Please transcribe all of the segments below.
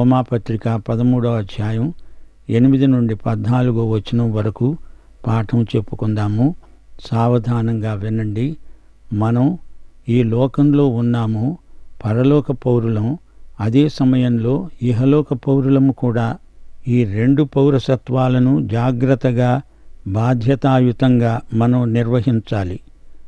రోమాపత్రిక పదమూడవ అధ్యాయం ఎనిమిది నుండి పద్నాలుగో వచనం వరకు పాఠం చెప్పుకుందాము సావధానంగా వినండి మనం ఈ లోకంలో ఉన్నాము పరలోక పౌరులం అదే సమయంలో ఇహలోక పౌరులము కూడా ఈ రెండు పౌరసత్వాలను జాగ్రత్తగా బాధ్యతాయుతంగా మనం నిర్వహించాలి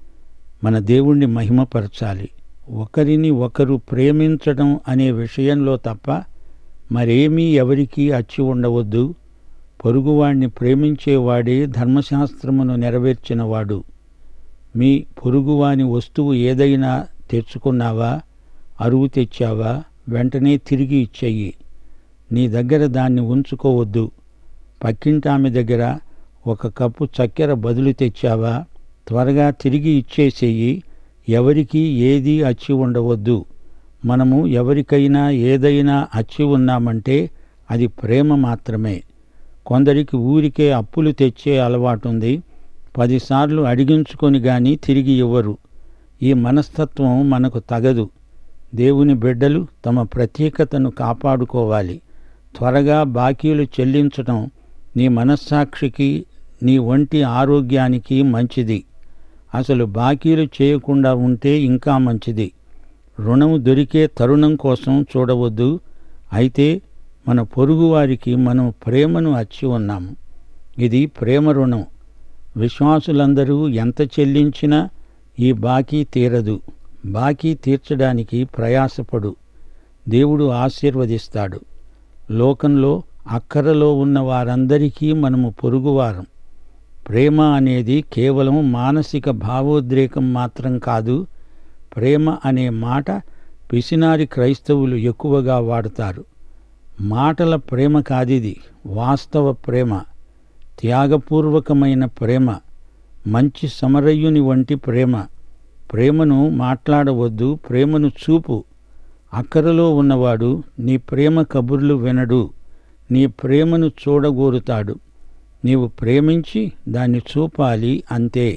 మన దేవుణ్ణి మహిమపరచాలి ఒకరిని ఒకరు ప్రేమించడం అనే విషయంలో తప్ప మరేమీ ఎవరికీ అచ్చి ఉండవద్దు పొరుగువాణ్ణి ప్రేమించేవాడే ధర్మశాస్త్రమును నెరవేర్చినవాడు మీ పొరుగువాని వస్తువు ఏదైనా తెచ్చుకున్నావా అరువు తెచ్చావా వెంటనే తిరిగి ఇచ్చెయ్యి నీ దగ్గర దాన్ని ఉంచుకోవద్దు పక్కింటామె దగ్గర ఒక కప్పు చక్కెర బదులు తెచ్చావా త్వరగా తిరిగి ఇచ్చేసేయి ఎవరికీ ఏదీ అచ్చి ఉండవద్దు మనము ఎవరికైనా ఏదైనా అచ్చి ఉన్నామంటే అది ప్రేమ మాత్రమే కొందరికి ఊరికే అప్పులు తెచ్చే అలవాటుంది పదిసార్లు అడిగించుకొని గాని తిరిగి ఇవ్వరు ఈ మనస్తత్వం మనకు తగదు దేవుని బిడ్డలు తమ ప్రత్యేకతను కాపాడుకోవాలి త్వరగా బాకీలు చెల్లించటం నీ మనస్సాక్షికి నీ ఒంటి ఆరోగ్యానికి మంచిది అసలు బాకీలు చేయకుండా ఉంటే ఇంకా మంచిది రుణం దొరికే తరుణం కోసం చూడవద్దు అయితే మన పొరుగువారికి మనం ప్రేమను అచ్చి ఉన్నాము ఇది ప్రేమ రుణం విశ్వాసులందరూ ఎంత చెల్లించినా ఈ బాకీ తీరదు బాకీ తీర్చడానికి ప్రయాసపడు దేవుడు ఆశీర్వదిస్తాడు లోకంలో అక్కరలో ఉన్న వారందరికీ మనము పొరుగువారం ప్రేమ అనేది కేవలం మానసిక భావోద్రేకం మాత్రం కాదు ప్రేమ అనే మాట పిసినారి క్రైస్తవులు ఎక్కువగా వాడుతారు మాటల ప్రేమ కాదిది వాస్తవ ప్రేమ త్యాగపూర్వకమైన ప్రేమ మంచి సమరయ్యుని వంటి ప్రేమ ప్రేమను మాట్లాడవద్దు ప్రేమను చూపు అక్కరలో ఉన్నవాడు నీ ప్రేమ కబుర్లు వినడు నీ ప్రేమను చూడగోరుతాడు నీవు ప్రేమించి దాన్ని చూపాలి అంతే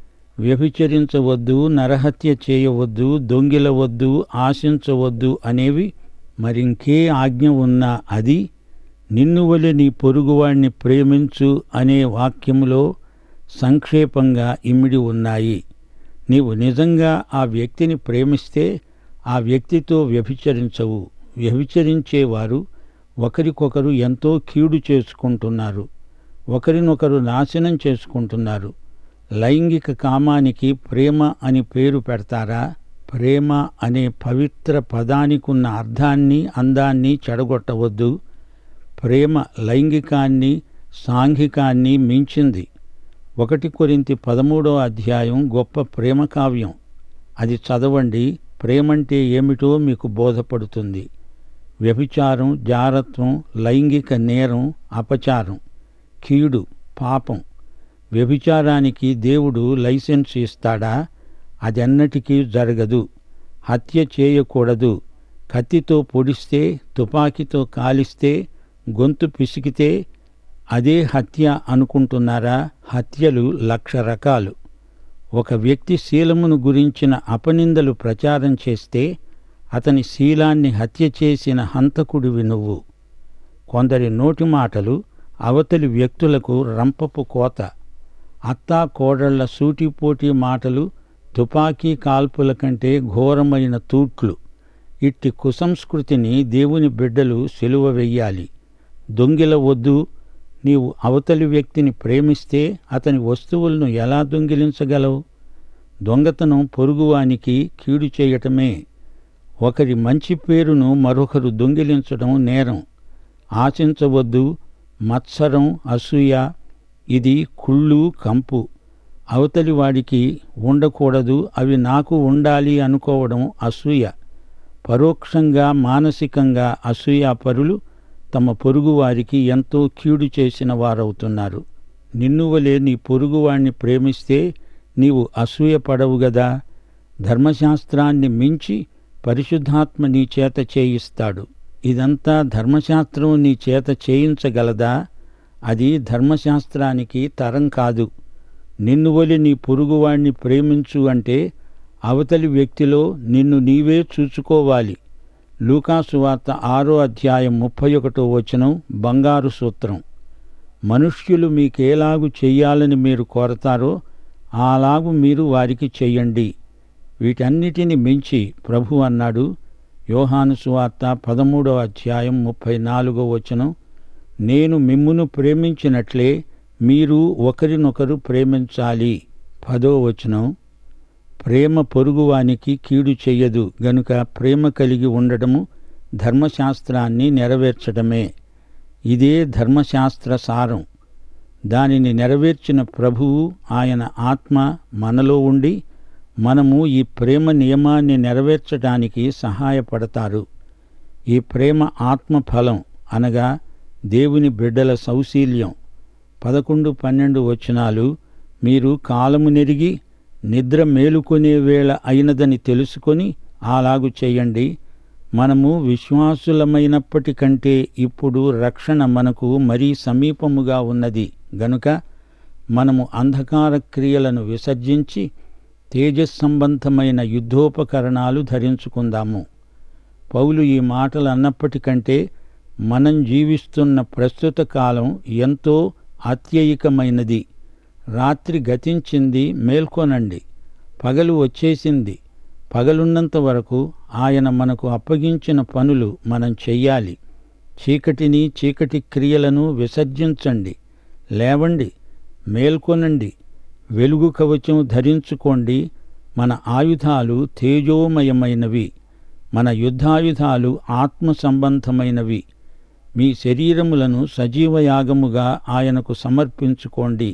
వ్యభిచరించవద్దు నరహత్య చేయవద్దు దొంగిలవద్దు ఆశించవద్దు అనేవి మరింకే ఆజ్ఞ ఉన్నా అది నిన్ను వలె నీ పొరుగువాణ్ణి ప్రేమించు అనే వాక్యములో సంక్షేపంగా ఇమిడి ఉన్నాయి నీవు నిజంగా ఆ వ్యక్తిని ప్రేమిస్తే ఆ వ్యక్తితో వ్యభిచరించవు వ్యభిచరించేవారు ఒకరికొకరు ఎంతో కీడు చేసుకుంటున్నారు ఒకరినొకరు నాశనం చేసుకుంటున్నారు లైంగిక కామానికి ప్రేమ అని పేరు పెడతారా ప్రేమ అనే పవిత్ర పదానికున్న అర్థాన్ని అందాన్ని చెడగొట్టవద్దు ప్రేమ లైంగికాన్ని సాంఘికాన్ని మించింది ఒకటి కొరింతి పదమూడో అధ్యాయం గొప్ప ప్రేమ కావ్యం అది చదవండి ప్రేమంటే ఏమిటో మీకు బోధపడుతుంది వ్యభిచారం జారత్వం లైంగిక నేరం అపచారం కీడు పాపం వ్యభిచారానికి దేవుడు లైసెన్స్ ఇస్తాడా అదెన్నటికీ జరగదు హత్య చేయకూడదు కత్తితో పొడిస్తే తుపాకీతో కాలిస్తే గొంతు పిసికితే అదే హత్య అనుకుంటున్నారా హత్యలు లక్ష రకాలు ఒక వ్యక్తి శీలమును గురించిన అపనిందలు ప్రచారం చేస్తే అతని శీలాన్ని హత్య చేసిన హంతకుడివి నువ్వు కొందరి నోటి మాటలు అవతలి వ్యక్తులకు రంపపు కోత అత్తా కోడళ్ల సూటిపోటీ మాటలు తుపాకీ కాల్పుల కంటే ఘోరమైన తూట్లు ఇట్టి కుసంస్కృతిని దేవుని బిడ్డలు సెలువ వెయ్యాలి దొంగిల వద్దు నీవు అవతలి వ్యక్తిని ప్రేమిస్తే అతని వస్తువులను ఎలా దొంగిలించగలవు దొంగతనం పొరుగువానికి కీడు చేయటమే ఒకరి మంచి పేరును మరొకరు దొంగిలించడం నేరం ఆశించవద్దు మత్సరం అసూయ ఇది కుళ్ళు కంపు అవతలి వాడికి ఉండకూడదు అవి నాకు ఉండాలి అనుకోవడం అసూయ పరోక్షంగా మానసికంగా అసూయాపరులు తమ పొరుగువారికి ఎంతో కీడు చేసిన వారవుతున్నారు నిన్ను వలె నీ పొరుగువాణ్ణి ప్రేమిస్తే నీవు అసూయపడవు గదా ధర్మశాస్త్రాన్ని మించి పరిశుద్ధాత్మ నీ చేత చేయిస్తాడు ఇదంతా ధర్మశాస్త్రం నీ చేత చేయించగలదా అది ధర్మశాస్త్రానికి తరం కాదు నిన్ను వలి నీ పొరుగువాణ్ణి ప్రేమించు అంటే అవతలి వ్యక్తిలో నిన్ను నీవే చూచుకోవాలి లూకాసు వార్త ఆరో అధ్యాయం ముప్పై ఒకటో వచనం బంగారు సూత్రం మనుష్యులు మీకేలాగు చెయ్యాలని మీరు కోరతారో అలాగు మీరు వారికి చెయ్యండి వీటన్నిటిని మించి ప్రభు అన్నాడు యోహాను సువార్త పదమూడవ అధ్యాయం ముప్పై నాలుగో వచనం నేను మిమ్మును ప్రేమించినట్లే మీరు ఒకరినొకరు ప్రేమించాలి పదో వచనం ప్రేమ పొరుగువానికి కీడు చెయ్యదు గనుక ప్రేమ కలిగి ఉండడము ధర్మశాస్త్రాన్ని నెరవేర్చడమే ఇదే ధర్మశాస్త్ర సారం దానిని నెరవేర్చిన ప్రభువు ఆయన ఆత్మ మనలో ఉండి మనము ఈ ప్రేమ నియమాన్ని నెరవేర్చడానికి సహాయపడతారు ఈ ప్రేమ ఆత్మ ఫలం అనగా దేవుని బిడ్డల సౌశీల్యం పదకొండు పన్నెండు వచనాలు మీరు కాలము నెరిగి నిద్ర మేలుకొనే వేళ అయినదని తెలుసుకొని అలాగు చేయండి మనము విశ్వాసులమైనప్పటికంటే ఇప్పుడు రక్షణ మనకు మరీ సమీపముగా ఉన్నది గనుక మనము అంధకార క్రియలను విసర్జించి తేజస్సంబంధమైన యుద్ధోపకరణాలు ధరించుకుందాము పౌలు ఈ మాటలు అన్నప్పటికంటే మనం జీవిస్తున్న ప్రస్తుత కాలం ఎంతో అత్యయికమైనది రాత్రి గతించింది మేల్కొనండి పగలు వచ్చేసింది పగలున్నంత వరకు ఆయన మనకు అప్పగించిన పనులు మనం చెయ్యాలి చీకటిని చీకటి క్రియలను విసర్జించండి లేవండి మేల్కొనండి వెలుగు కవచం ధరించుకోండి మన ఆయుధాలు తేజోమయమైనవి మన యుద్ధాయుధాలు ఆత్మ సంబంధమైనవి మీ శరీరములను సజీవయాగముగా ఆయనకు సమర్పించుకోండి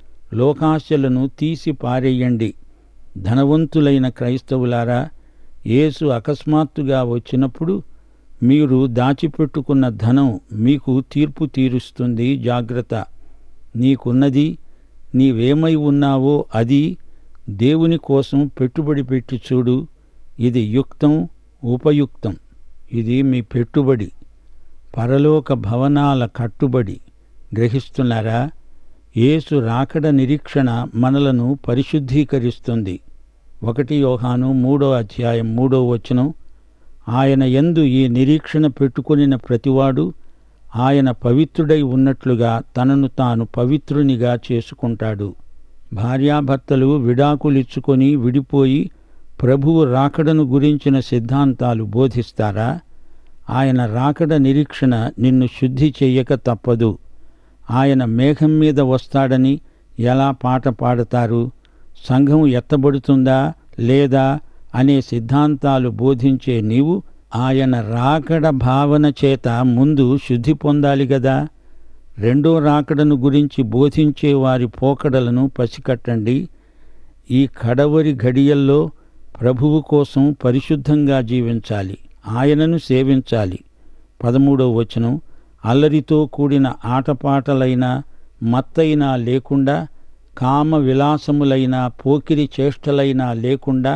లోకాశలను తీసి పారేయండి ధనవంతులైన క్రైస్తవులారా యేసు అకస్మాత్తుగా వచ్చినప్పుడు మీరు దాచిపెట్టుకున్న ధనం మీకు తీర్పు తీరుస్తుంది జాగ్రత్త నీకున్నది నీవేమై ఉన్నావో అది దేవుని కోసం పెట్టుబడి పెట్టి చూడు ఇది యుక్తం ఉపయుక్తం ఇది మీ పెట్టుబడి పరలోక భవనాల కట్టుబడి గ్రహిస్తున్నారా యేసు రాకడ నిరీక్షణ మనలను పరిశుద్ధీకరిస్తుంది ఒకటి యోహాను మూడో అధ్యాయం మూడో వచనం ఆయన యందు ఈ నిరీక్షణ పెట్టుకొనిన ప్రతివాడు ఆయన పవిత్రుడై ఉన్నట్లుగా తనను తాను పవిత్రునిగా చేసుకుంటాడు భార్యాభర్తలు విడాకులిచ్చుకొని విడిపోయి ప్రభువు రాకడను గురించిన సిద్ధాంతాలు బోధిస్తారా ఆయన రాకడ నిరీక్షణ నిన్ను శుద్ధి చెయ్యక తప్పదు ఆయన మేఘం మీద వస్తాడని ఎలా పాట పాడతారు సంఘం ఎత్తబడుతుందా లేదా అనే సిద్ధాంతాలు బోధించే నీవు ఆయన రాకడ భావన చేత ముందు శుద్ధి పొందాలి గదా రెండో రాకడను గురించి బోధించే వారి పోకడలను పసికట్టండి ఈ కడవరి ఘడియల్లో ప్రభువు కోసం పరిశుద్ధంగా జీవించాలి ఆయనను సేవించాలి పదమూడవ వచనం అల్లరితో కూడిన ఆటపాటలైన మత్తైనా లేకుండా కామ విలాసములైన పోకిరి చేష్టలైనా లేకుండా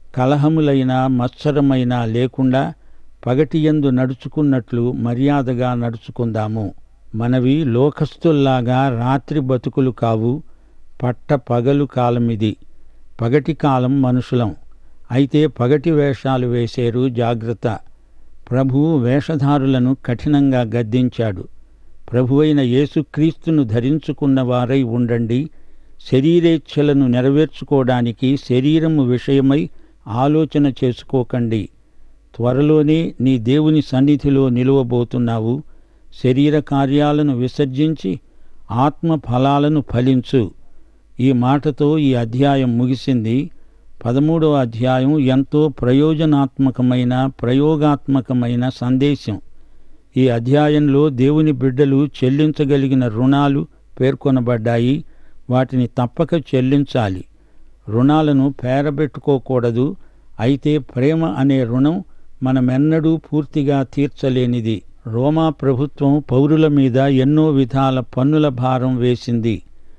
కలహములైన మత్సరమైనా లేకుండా పగటియందు నడుచుకున్నట్లు మర్యాదగా నడుచుకుందాము మనవి లోకస్తుల్లాగా రాత్రి బతుకులు కావు పట్ట పగలు కాలమిది పగటి కాలం మనుషులం అయితే పగటి వేషాలు వేసేరు జాగ్రత్త ప్రభువు వేషధారులను కఠినంగా గద్దించాడు ప్రభువైన యేసుక్రీస్తును ధరించుకున్న వారై ఉండండి శరీరేచ్ఛలను నెరవేర్చుకోవడానికి శరీరము విషయమై ఆలోచన చేసుకోకండి త్వరలోనే నీ దేవుని సన్నిధిలో నిలువబోతున్నావు శరీర కార్యాలను విసర్జించి ఆత్మ ఫలాలను ఫలించు ఈ మాటతో ఈ అధ్యాయం ముగిసింది పదమూడవ అధ్యాయం ఎంతో ప్రయోజనాత్మకమైన ప్రయోగాత్మకమైన సందేశం ఈ అధ్యాయంలో దేవుని బిడ్డలు చెల్లించగలిగిన రుణాలు పేర్కొనబడ్డాయి వాటిని తప్పక చెల్లించాలి రుణాలను పేరబెట్టుకోకూడదు అయితే ప్రేమ అనే రుణం మనమెన్నడూ పూర్తిగా తీర్చలేనిది రోమా ప్రభుత్వం పౌరుల మీద ఎన్నో విధాల పన్నుల భారం వేసింది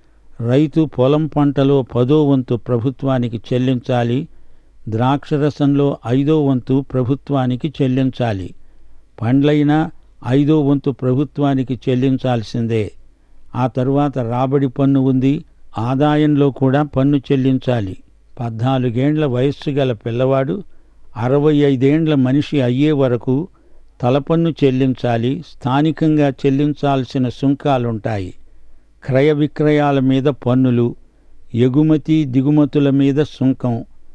రైతు పొలం పంటలో పదో వంతు ప్రభుత్వానికి చెల్లించాలి ద్రాక్షరసంలో ఐదో వంతు ప్రభుత్వానికి చెల్లించాలి పండ్లైనా ఐదో వంతు ప్రభుత్వానికి చెల్లించాల్సిందే ఆ తరువాత రాబడి పన్ను ఉంది ఆదాయంలో కూడా పన్ను చెల్లించాలి పద్నాలుగేండ్ల వయస్సు గల పిల్లవాడు అరవై ఐదేండ్ల మనిషి అయ్యే వరకు తలపన్ను చెల్లించాలి స్థానికంగా చెల్లించాల్సిన సుంకాలుంటాయి క్రయ విక్రయాల మీద పన్నులు ఎగుమతి దిగుమతుల మీద సుంకం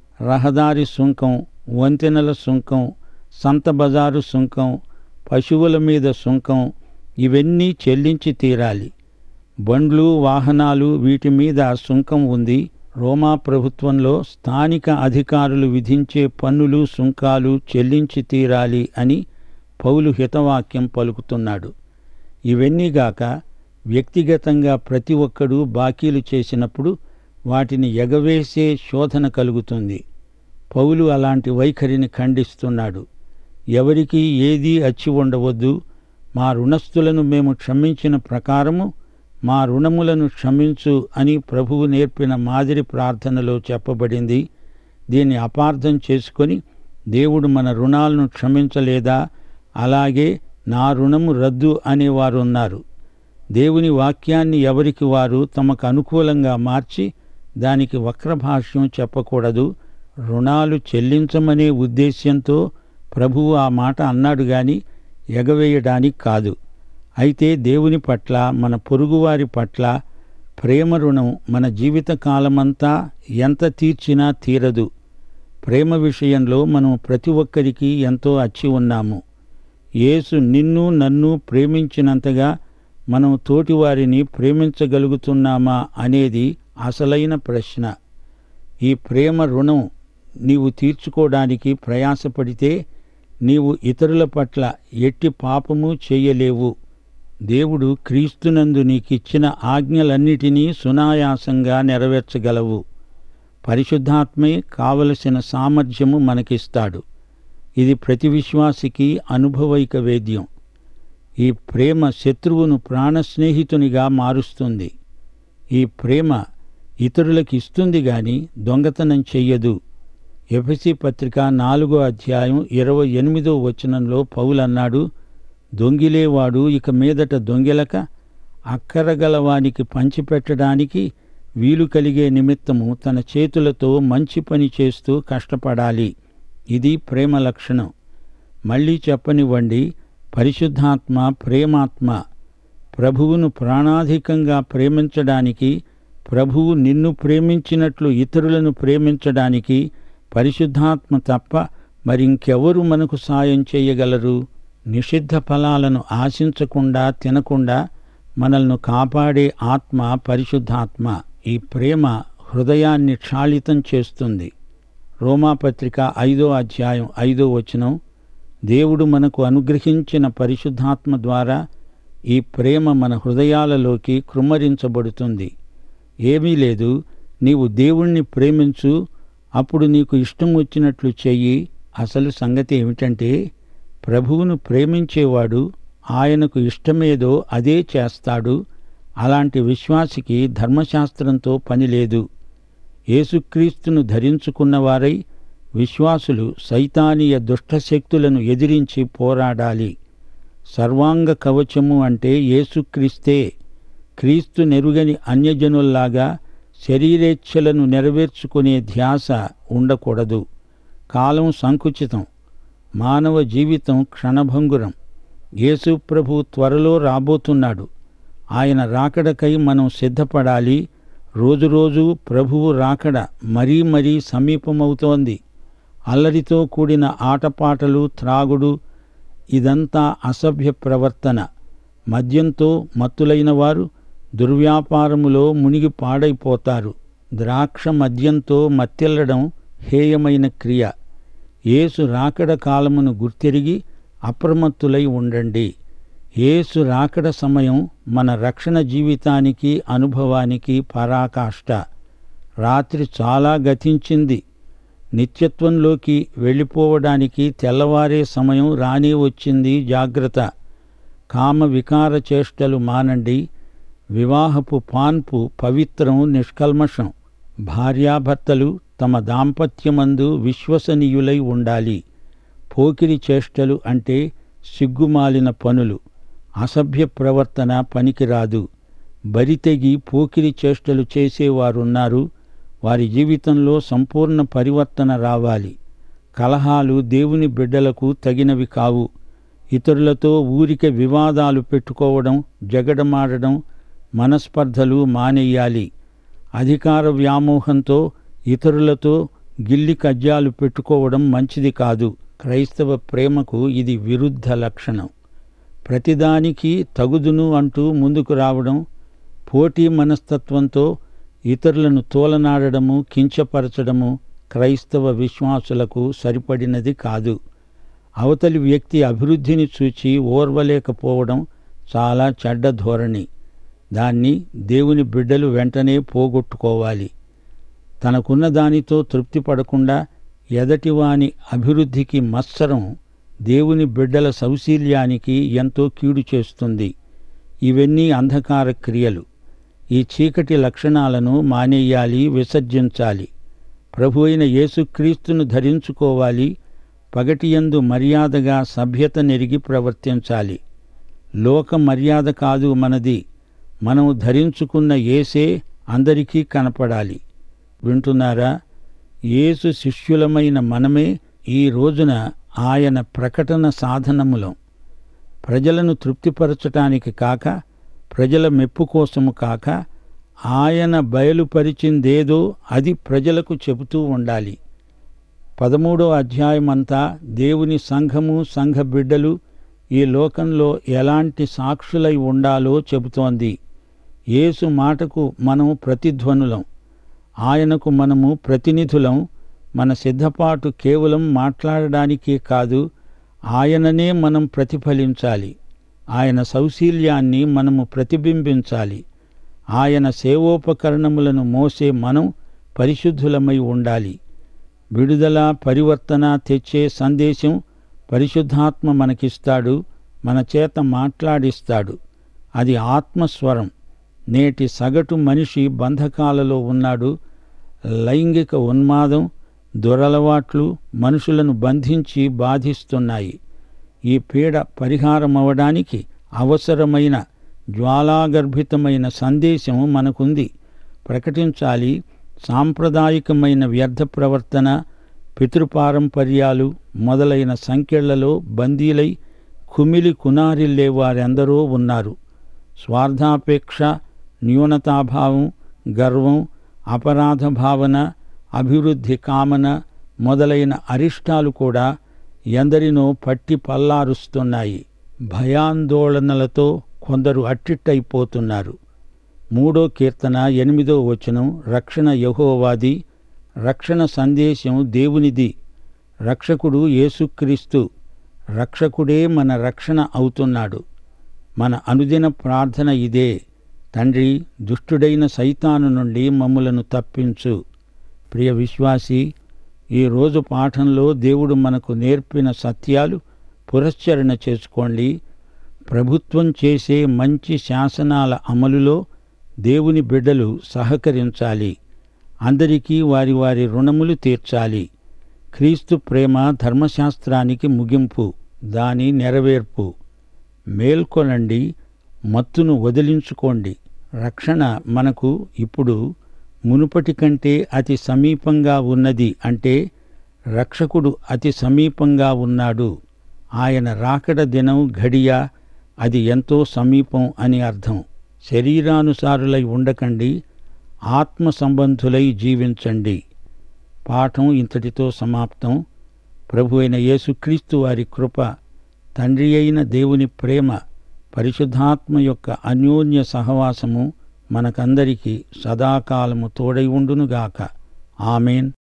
రహదారి సుంకం వంతెనల సుంకం సంత బజారు సుంకం పశువుల మీద సుంకం ఇవన్నీ చెల్లించి తీరాలి బండ్లు వాహనాలు వీటి మీద సుంకం ఉంది రోమా ప్రభుత్వంలో స్థానిక అధికారులు విధించే పన్నులు సుంకాలు చెల్లించి తీరాలి అని పౌలు హితవాక్యం పలుకుతున్నాడు ఇవన్నీగాక వ్యక్తిగతంగా ప్రతి ఒక్కడూ బాకీలు చేసినప్పుడు వాటిని ఎగవేసే శోధన కలుగుతుంది పౌలు అలాంటి వైఖరిని ఖండిస్తున్నాడు ఎవరికీ ఏదీ అచ్చి ఉండవద్దు మా రుణస్థులను మేము క్షమించిన ప్రకారము మా రుణములను క్షమించు అని ప్రభువు నేర్పిన మాదిరి ప్రార్థనలో చెప్పబడింది దీన్ని అపార్థం చేసుకొని దేవుడు మన రుణాలను క్షమించలేదా అలాగే నా రుణము రద్దు అనేవారు ఉన్నారు దేవుని వాక్యాన్ని ఎవరికి వారు తమకు అనుకూలంగా మార్చి దానికి వక్రభాష్యం చెప్పకూడదు రుణాలు చెల్లించమనే ఉద్దేశ్యంతో ప్రభువు ఆ మాట అన్నాడు గాని ఎగవేయడానికి కాదు అయితే దేవుని పట్ల మన పొరుగువారి పట్ల ప్రేమ రుణం మన జీవిత కాలమంతా ఎంత తీర్చినా తీరదు ప్రేమ విషయంలో మనం ప్రతి ఒక్కరికి ఎంతో అచ్చి ఉన్నాము యేసు నిన్ను నన్ను ప్రేమించినంతగా మనం తోటివారిని ప్రేమించగలుగుతున్నామా అనేది అసలైన ప్రశ్న ఈ ప్రేమ రుణం నీవు తీర్చుకోవడానికి ప్రయాసపడితే నీవు ఇతరుల పట్ల ఎట్టి పాపము చేయలేవు దేవుడు క్రీస్తునందు నీకిచ్చిన ఆజ్ఞలన్నిటినీ సునాయాసంగా నెరవేర్చగలవు పరిశుద్ధాత్మే కావలసిన సామర్థ్యము మనకిస్తాడు ఇది ప్రతి విశ్వాసికి అనుభవైక వేద్యం ఈ ప్రేమ శత్రువును ప్రాణస్నేహితునిగా మారుస్తుంది ఈ ప్రేమ ఇతరులకు ఇస్తుంది గాని దొంగతనం చెయ్యదు ఎఫసి పత్రిక నాలుగో అధ్యాయం ఇరవై ఎనిమిదో వచనంలో పౌలన్నాడు దొంగిలేవాడు ఇక మీదట దొంగిలక అక్కరగలవానికి పంచిపెట్టడానికి వీలు కలిగే నిమిత్తము తన చేతులతో మంచి పని చేస్తూ కష్టపడాలి ఇది ప్రేమ లక్షణం మళ్ళీ చెప్పనివ్వండి పరిశుద్ధాత్మ ప్రేమాత్మ ప్రభువును ప్రాణాధికంగా ప్రేమించడానికి ప్రభువు నిన్ను ప్రేమించినట్లు ఇతరులను ప్రేమించడానికి పరిశుద్ధాత్మ తప్ప మరింకెవరు మనకు సాయం చేయగలరు నిషిద్ధ ఫలాలను ఆశించకుండా తినకుండా మనల్ని కాపాడే ఆత్మ పరిశుద్ధాత్మ ఈ ప్రేమ హృదయాన్ని క్షాళితం చేస్తుంది రోమాపత్రిక ఐదో అధ్యాయం ఐదో వచనం దేవుడు మనకు అనుగ్రహించిన పరిశుద్ధాత్మ ద్వారా ఈ ప్రేమ మన హృదయాలలోకి కృమ్మరించబడుతుంది ఏమీ లేదు నీవు దేవుణ్ణి ప్రేమించు అప్పుడు నీకు ఇష్టం వచ్చినట్లు చెయ్యి అసలు సంగతి ఏమిటంటే ప్రభువును ప్రేమించేవాడు ఆయనకు ఇష్టమేదో అదే చేస్తాడు అలాంటి విశ్వాసికి ధర్మశాస్త్రంతో పని లేదు యేసుక్రీస్తును ధరించుకున్నవారై విశ్వాసులు సైతానీయ దుష్టశక్తులను ఎదిరించి పోరాడాలి సర్వాంగ కవచము అంటే యేసుక్రీస్తే క్రీస్తు నెరుగని అన్యజనుల్లాగా శరీరేచ్ఛలను నెరవేర్చుకునే ధ్యాస ఉండకూడదు కాలం సంకుచితం మానవ జీవితం క్షణభంగురం యేసు ప్రభు త్వరలో రాబోతున్నాడు ఆయన రాకడకై మనం సిద్ధపడాలి రోజురోజు ప్రభువు రాకడ మరీ మరీ సమీపమవుతోంది అల్లరితో కూడిన ఆటపాటలు త్రాగుడు ఇదంతా అసభ్య ప్రవర్తన మద్యంతో మత్తులైన వారు దుర్వ్యాపారములో మునిగి పాడైపోతారు ద్రాక్ష మద్యంతో మత్తెల్లడం హేయమైన క్రియ యేసు రాకడ కాలమును గుర్తెరిగి అప్రమత్తులై ఉండండి యేసు రాకడ సమయం మన రక్షణ జీవితానికి అనుభవానికి పరాకాష్ట రాత్రి చాలా గతించింది నిత్యత్వంలోకి వెళ్ళిపోవడానికి తెల్లవారే సమయం రానే వచ్చింది జాగ్రత్త కామ వికార చేష్టలు మానండి వివాహపు పాన్పు పవిత్రం నిష్కల్మషం భార్యాభర్తలు తమ దాంపత్యమందు విశ్వసనీయులై ఉండాలి పోకిరి చేష్టలు అంటే సిగ్గుమాలిన పనులు అసభ్య ప్రవర్తన పనికిరాదు బరితెగి పోకిరి చేష్టలు చేసేవారున్నారు వారి జీవితంలో సంపూర్ణ పరివర్తన రావాలి కలహాలు దేవుని బిడ్డలకు తగినవి కావు ఇతరులతో ఊరికే వివాదాలు పెట్టుకోవడం జగడమాడడం మనస్పర్ధలు మానేయాలి అధికార వ్యామోహంతో ఇతరులతో గిల్లి కజ్జాలు పెట్టుకోవడం మంచిది కాదు క్రైస్తవ ప్రేమకు ఇది విరుద్ధ లక్షణం ప్రతిదానికి తగుదును అంటూ ముందుకు రావడం పోటీ మనస్తత్వంతో ఇతరులను తోలనాడడము కించపరచడము క్రైస్తవ విశ్వాసులకు సరిపడినది కాదు అవతలి వ్యక్తి అభివృద్ధిని చూచి ఓర్వలేకపోవడం చాలా చెడ్డ ధోరణి దాన్ని దేవుని బిడ్డలు వెంటనే పోగొట్టుకోవాలి తనకున్న దానితో తృప్తి పడకుండా ఎదటివాని అభివృద్ధికి మత్సరం దేవుని బిడ్డల సౌశీల్యానికి ఎంతో కీడు చేస్తుంది ఇవన్నీ అంధకార క్రియలు ఈ చీకటి లక్షణాలను మానేయాలి విసర్జించాలి ప్రభు అయిన యేసుక్రీస్తును ధరించుకోవాలి పగటియందు మర్యాదగా సభ్యత నెరిగి ప్రవర్తించాలి లోక మర్యాద కాదు మనది మనం ధరించుకున్న ఏసే అందరికీ కనపడాలి వింటున్నారా యేసు శిష్యులమైన మనమే ఈ రోజున ఆయన ప్రకటన సాధనములం ప్రజలను తృప్తిపరచటానికి కాక ప్రజల మెప్పు కోసము కాక ఆయన బయలుపరిచిందేదో అది ప్రజలకు చెబుతూ ఉండాలి పదమూడో అధ్యాయమంతా దేవుని సంఘము సంఘ బిడ్డలు ఈ లోకంలో ఎలాంటి సాక్షులై ఉండాలో చెబుతోంది యేసు మాటకు మనం ప్రతిధ్వనులం ఆయనకు మనము ప్రతినిధులం మన సిద్ధపాటు కేవలం మాట్లాడడానికే కాదు ఆయననే మనం ప్రతిఫలించాలి ఆయన సౌశీల్యాన్ని మనము ప్రతిబింబించాలి ఆయన సేవోపకరణములను మోసే మనం పరిశుద్ధులమై ఉండాలి విడుదల పరివర్తన తెచ్చే సందేశం పరిశుద్ధాత్మ మనకిస్తాడు మన చేత మాట్లాడిస్తాడు అది ఆత్మస్వరం నేటి సగటు మనిషి బంధకాలలో ఉన్నాడు లైంగిక ఉన్మాదం దురలవాట్లు మనుషులను బంధించి బాధిస్తున్నాయి ఈ పీడ పరిహారమవడానికి అవసరమైన జ్వాలాగర్భితమైన సందేశం మనకుంది ప్రకటించాలి సాంప్రదాయికమైన వ్యర్థ ప్రవర్తన పితృపారంపర్యాలు మొదలైన సంఖ్యలలో బందీలై కుమిలి కునారిల్లే వారెందరో ఉన్నారు స్వార్థాపేక్ష న్యూనతాభావం గర్వం అపరాధ భావన అభివృద్ధి కామన మొదలైన అరిష్టాలు కూడా ఎందరినో పట్టి పల్లారుస్తున్నాయి భయాందోళనలతో కొందరు అట్టిట్టయిపోతున్నారు మూడో కీర్తన ఎనిమిదో వచనం రక్షణ యహోవాది రక్షణ సందేశం దేవునిది రక్షకుడు యేసుక్రీస్తు రక్షకుడే మన రక్షణ అవుతున్నాడు మన అనుదిన ప్రార్థన ఇదే తండ్రి దుష్టుడైన సైతాను నుండి మమ్ములను తప్పించు ప్రియ విశ్వాసి ఈ రోజు పాఠంలో దేవుడు మనకు నేర్పిన సత్యాలు పురస్చరణ చేసుకోండి ప్రభుత్వం చేసే మంచి శాసనాల అమలులో దేవుని బిడ్డలు సహకరించాలి అందరికీ వారి వారి రుణములు తీర్చాలి క్రీస్తు ప్రేమ ధర్మశాస్త్రానికి ముగింపు దాని నెరవేర్పు మేల్కొనండి మత్తును వదిలించుకోండి రక్షణ మనకు ఇప్పుడు మునుపటి కంటే అతి సమీపంగా ఉన్నది అంటే రక్షకుడు అతి సమీపంగా ఉన్నాడు ఆయన రాకడ దినం ఘడియ అది ఎంతో సమీపం అని అర్థం శరీరానుసారులై ఉండకండి ఆత్మ సంబంధులై జీవించండి పాఠం ఇంతటితో సమాప్తం ప్రభు అయిన యేసుక్రీస్తు వారి కృప తండ్రి అయిన దేవుని ప్రేమ పరిశుద్ధాత్మ యొక్క అన్యోన్య సహవాసము మనకందరికీ సదాకాలము తోడై ఉండునుగాక ఆమెన్